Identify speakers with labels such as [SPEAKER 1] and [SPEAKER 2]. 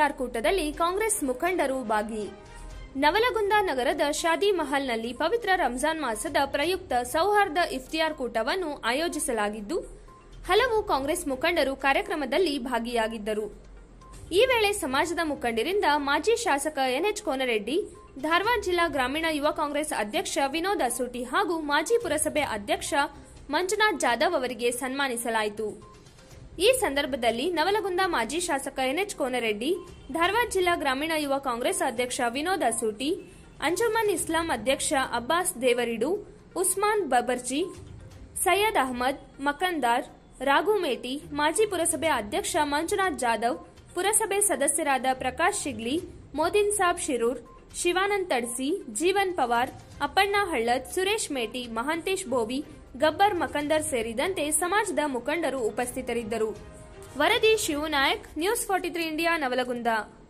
[SPEAKER 1] ಇಫ್ತಿಯಾರ್ ಕೂಟದಲ್ಲಿ ಕಾಂಗ್ರೆಸ್ ಮುಖಂಡರು ಭಾಗಿ ನವಲಗುಂದ ನಗರದ ಶಾದಿ ಮಹಲ್ನಲ್ಲಿ ಪವಿತ್ರ ರಂಜಾನ್ ಮಾಸದ ಪ್ರಯುಕ್ತ ಸೌಹಾರ್ದ ಇಫ್ತಿಯಾರ್ ಕೂಟವನ್ನು ಆಯೋಜಿಸಲಾಗಿದ್ದು ಹಲವು ಕಾಂಗ್ರೆಸ್ ಮುಖಂಡರು ಕಾರ್ಯಕ್ರಮದಲ್ಲಿ ಭಾಗಿಯಾಗಿದ್ದರು ಈ ವೇಳೆ ಸಮಾಜದ ಮುಖಂಡರಿಂದ ಮಾಜಿ ಶಾಸಕ ಎನ್ಎಚ್ ಕೋನರೆಡ್ಡಿ ಧಾರವಾಡ ಜಿಲ್ಲಾ ಗ್ರಾಮೀಣ ಯುವ ಕಾಂಗ್ರೆಸ್ ಅಧ್ಯಕ್ಷ ವಿನೋದ್ ಅಸೂಟಿ ಹಾಗೂ ಮಾಜಿ ಪುರಸಭೆ ಅಧ್ಯಕ್ಷ ಮಂಜುನಾಥ್ ಜಾಧವ್ ಅವರಿಗೆ ಸನ್ಮಾನಿಸಲಾಯಿತು ಈ ಸಂದರ್ಭದಲ್ಲಿ ನವಲಗುಂದ ಮಾಜಿ ಶಾಸಕ ಎನ್ಎಚ್ ಕೋನರೆಡ್ಡಿ ಧಾರವಾಡ ಜಿಲ್ಲಾ ಗ್ರಾಮೀಣ ಯುವ ಕಾಂಗ್ರೆಸ್ ಅಧ್ಯಕ್ಷ ವಿನೋದ್ ಅಸೂಟಿ ಅಂಜುಮನ್ ಇಸ್ಲಾಂ ಅಧ್ಯಕ್ಷ ಅಬ್ಬಾಸ್ ದೇವರಿಡು ಉಸ್ಮಾನ್ ಬಬರ್ಜಿ ಸೈಯದ್ ಅಹಮದ್ ಮಕಂದಾರ್ ರಾಘು ಮೇಟಿ ಮಾಜಿ ಪುರಸಭೆ ಅಧ್ಯಕ್ಷ ಮಂಜುನಾಥ್ ಜಾಧವ್ ಪುರಸಭೆ ಸದಸ್ಯರಾದ ಪ್ರಕಾಶ್ ಶಿಗ್ಲಿ ಮೋದಿನ್ ಸಾಬ್ ಶಿರೂರ್ ಶಿವಾನಂದ್ ತಡ್ಸಿ ಜೀವನ್ ಪವಾರ್ ಅಪ್ಪಣ್ಣ ಹಳ್ಳದ್ ಸುರೇಶ್ ಮೇಟಿ ಮಹಾಂತೇಶ್ ಬೋವಿ ಗಬ್ಬರ್ ಮಕಂದರ್ ಸೇರಿದಂತೆ ಸಮಾಜದ ಮುಖಂಡರು ಉಪಸ್ಥಿತರಿದ್ದರು ವರದಿ Shivanayak news forty three India Navalgund